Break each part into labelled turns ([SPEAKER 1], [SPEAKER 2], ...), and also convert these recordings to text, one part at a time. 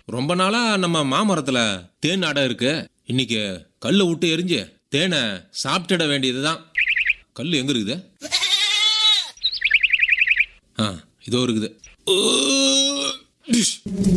[SPEAKER 1] ரொம்ப நாளா நம்ம மாமரத்துல தேன் அடை இருக்கு இன்னைக்கு கல்லை விட்டு எரிஞ்சு தேனை சாப்பிட்டுட வேண்டியதுதான் கல் எங்க இருக்குது ஆ இதோ இருக்குது ஓ, டிஷ்.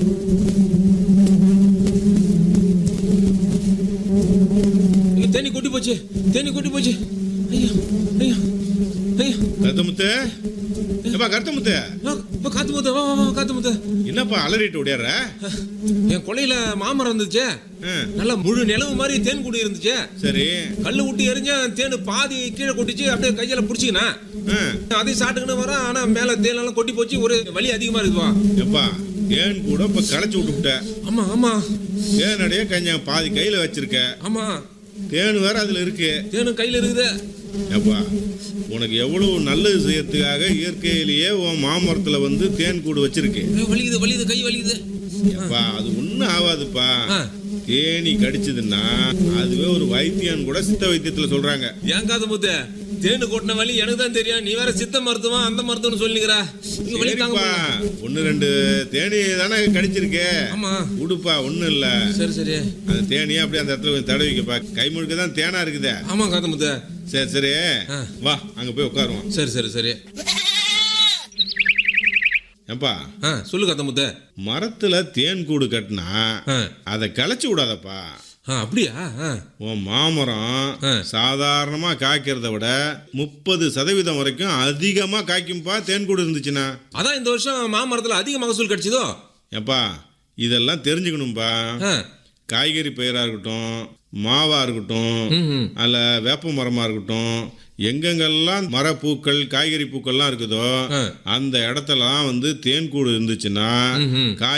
[SPEAKER 1] ஐயோ, தேனி கொட்டி போச்சு தேனி கொட்டி போச்சு ஐயோ ஐயோ ஐயோ
[SPEAKER 2] கருத்தமுத்து ஏப்பா கருத்தமுத்து
[SPEAKER 1] ஆ, அப்பா, காத்து முத்த வா வா, வா காத்து முத்த
[SPEAKER 2] என்னப்பா அலறிட்டு ஓடியாடுற
[SPEAKER 1] என் கொலையில மாமரம் இருந்துச்சு
[SPEAKER 2] ஆ,
[SPEAKER 1] நல்ல முழு நிலவு மாதிரி தேன் கூடி இருந்துச்சு
[SPEAKER 2] சரி
[SPEAKER 1] கல்லு விட்டு எரிஞ்ச தேன் பாதி கீழே கொட்டிச்சு அப்படியே கையில புடிச்சிக்கினா
[SPEAKER 2] ஆ,
[SPEAKER 1] அதையும் சாப்பிட்டுக்கின்னு வரேன் ஆனா மேல தேன் எல்லாம் கொட்டி போச்சு ஒரு வலி அதிகமா இருக்குவா
[SPEAKER 2] எப்பா ஏன் கூட இப்ப களைச்சு விட்டு விட்ட
[SPEAKER 1] ஆமா ஆமா
[SPEAKER 2] தேனடைய கொஞ்சம் பாதி கையில வச்சிருக்க
[SPEAKER 1] ஆமா
[SPEAKER 2] தேன் வேற அதுல இருக்கு
[SPEAKER 1] தேனும் கையில இருக்குது
[SPEAKER 2] எப்பா உனக்கு எவ்வளவு நல்லது செய்யறதுக்காக இயற்கையிலேயே உன் மாமரத்துல வந்து தேன் கூடு வச்சிருக்கு
[SPEAKER 1] ஐயோ, வலிக்குது வலிக்குது கை வலிக்குது
[SPEAKER 2] எப்பா அது ஒண்ணும் ஆகாதுப்பா
[SPEAKER 1] ஆ.
[SPEAKER 2] தேனி கடிச்சதுன்னா அதுவே ஒரு வைத்தியம் கூட சித்த வைத்தியத்துல சொல்றாங்க
[SPEAKER 1] ஏன் காது முத்த தேனு கொட்டின வலி எனக்கு தான் தெரியும் நீ வேற சித்த மருத்துவம் அந்த மருத்துவம்னு சொல்லிக்கிறா இங்க வலி தாங்க
[SPEAKER 2] சரிப்பா
[SPEAKER 1] முடியல.
[SPEAKER 2] ஒன்னு ரெண்டு தேனி தானே கடிச்சிருக்கே
[SPEAKER 1] ஆமா
[SPEAKER 2] உடுப்பா ஒண்ணும் இல்ல
[SPEAKER 1] சரி சரி
[SPEAKER 2] அந்த தேனியே அப்படியே அந்த இடத்துல கொஞ்சம் தடவிக்கப்பா கை முழுக்க தான் தேனா இருக்குதே
[SPEAKER 1] ஆமா காது முத்த
[SPEAKER 2] சரி சரி
[SPEAKER 1] ஆ.
[SPEAKER 2] வா அங்க போய் உட்காருவோம்
[SPEAKER 1] சரி சரி சரி
[SPEAKER 2] ஏப்பா
[SPEAKER 1] ஆ சொல்லு காத்து முத்த
[SPEAKER 2] மரத்துல தேன் கூடு கட்டினா
[SPEAKER 1] ஆ
[SPEAKER 2] அதை களைச்சு விடாதப்பா
[SPEAKER 1] ஆ அப்படியா ஆ
[SPEAKER 2] உன் மாமரம்
[SPEAKER 1] ஆ.
[SPEAKER 2] சாதாரணமா காய்க்கிறத விட முப்பது சதவீதம் வரைக்கும் அதிகமா காய்க்கும்பா தேன் கூடு இருந்துச்சுன்னா
[SPEAKER 1] அதான் இந்த வருஷம் மாமரத்துல அதிக மகசூல் கிடைச்சதோ
[SPEAKER 2] ஏப்பா இதெல்லாம் தெரிஞ்சுக்கணும்பா
[SPEAKER 1] ஆ
[SPEAKER 2] காய்கறி பயிராக இருக்கட்டும் மாவா இருக்கட்டும்
[SPEAKER 1] ம்
[SPEAKER 2] அல்ல வேப்ப மரமா இருக்கட்டும் எங்கெங்கெல்லாம் மரப்பூக்கள் காய்கறி பூக்கள்லாம் இருக்குதோ
[SPEAKER 1] ஆ.
[SPEAKER 2] அந்த இடத்துலலாம் வந்து தேன் கூடு இருந்துச்சுன்னா
[SPEAKER 1] ம்ஹும்.
[SPEAKER 2] காய்